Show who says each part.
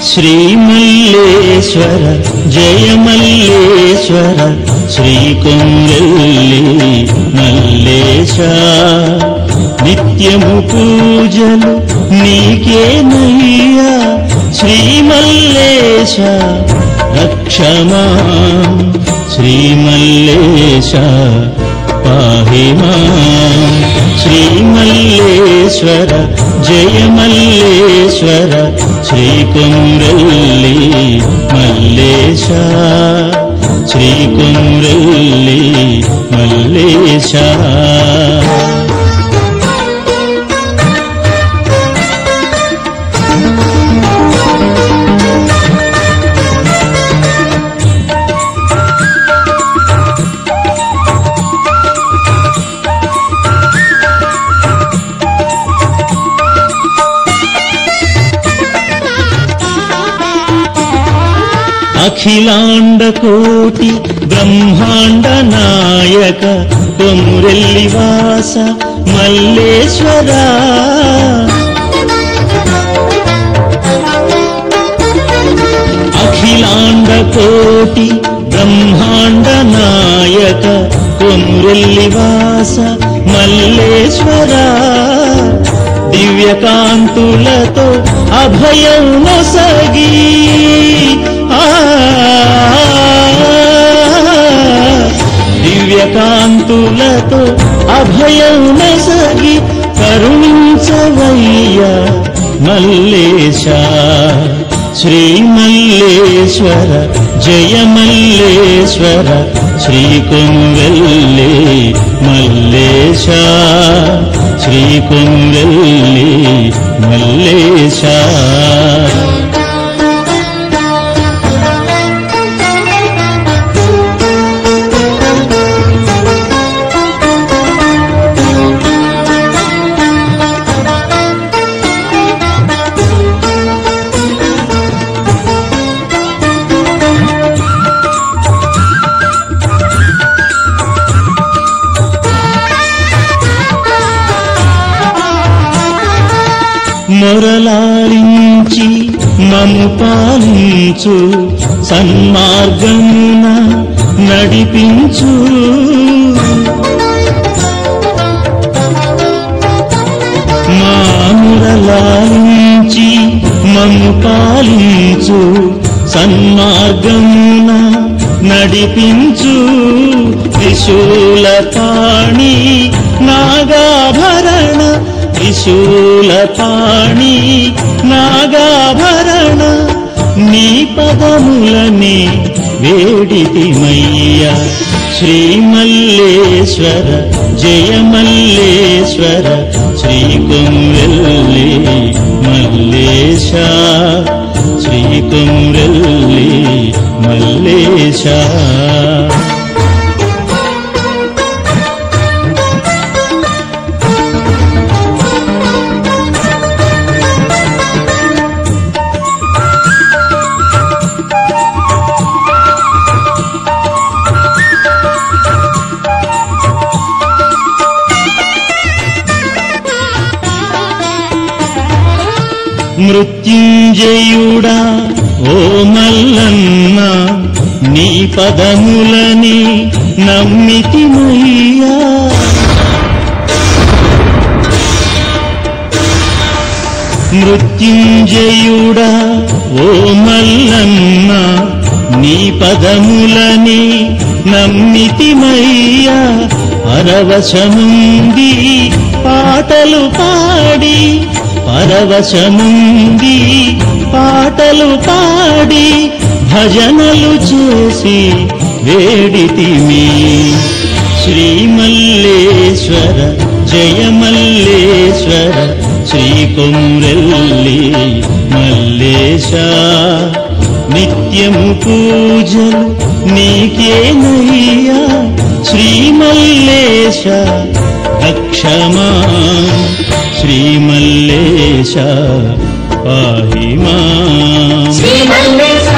Speaker 1: శ్రీమల్లేశ్వర జయమల్లేశ్వర శ్రీకొంగల్లి మల్లేశ నిత్యము పూజలు నీకేనయ్యా శ్రీమల్లేశ రక్షమా శ్రీమల్లేశ పాహిమా శ్రీమల్లేశ్వర జయమల్లేశ్వర శ్రీకుంరల్లి మల్లేశ శ్రీకుంరల్లి మల్లేశ అఖిలాండ కోటి బ్రహ్మాండ నాయక కొమురెల్లి వాస మల్లేశ్వర అఖిలాండ కోటి బ్రహ్మాండ నాయక కొమురెల్లి వాస మల్లేశ్వర దివ్యకాంతులతో అభయం నొసగి ఆ దివ్యకాంతులతో అభయం నొసగి కరుణించవయ్య మల్లేశ శ్రీ మల్లేశ్వర జయ మల్లేశ్వర శ్రీ కొంగల్లి మల్లేశ శ్రీ కొంగల్లి మల్లేశ మొరలారించి మము పాలించు సన్మార్గమున నడిపించు మా మురలారించి మము పాలించు సన్మార్గమున నడిపించు త్రిశూల పాణి నాగాభరణ త్రిశూల పాణి నాగాభరణ నీ పదములని వేడితిమయ్య శ్రీ మల్లేశ్వర జయ మల్లేశ్వర శ్రీ కొంగల్లి మల్లేశ శ్రీ కొంగల్లి మల్లేశ మృత్యుంజయుడా ఓ మల్లన్న నీ పదములని నమ్మితిమయ్యా మృత్యుంజయుడా ఓ మల్లన్న నీ పదములని నమ్మితిమయ్యా పరవశముంది పాటలు పాడి పరవశముంది పాటలు పాడి భజనలు చేసి వేడితిమి శ్రీ మల్లేశ్వర జయ మల్లేశ్వర శ్రీ కొమ్రెల్లి మల్లేశ నిత్యము పూజలు నీకేనయ్యా శ్రీ మల్లేశ రక్షమా శ్రీ మల్లేశ పాహిమా
Speaker 2: శ్రీ మల్లేశ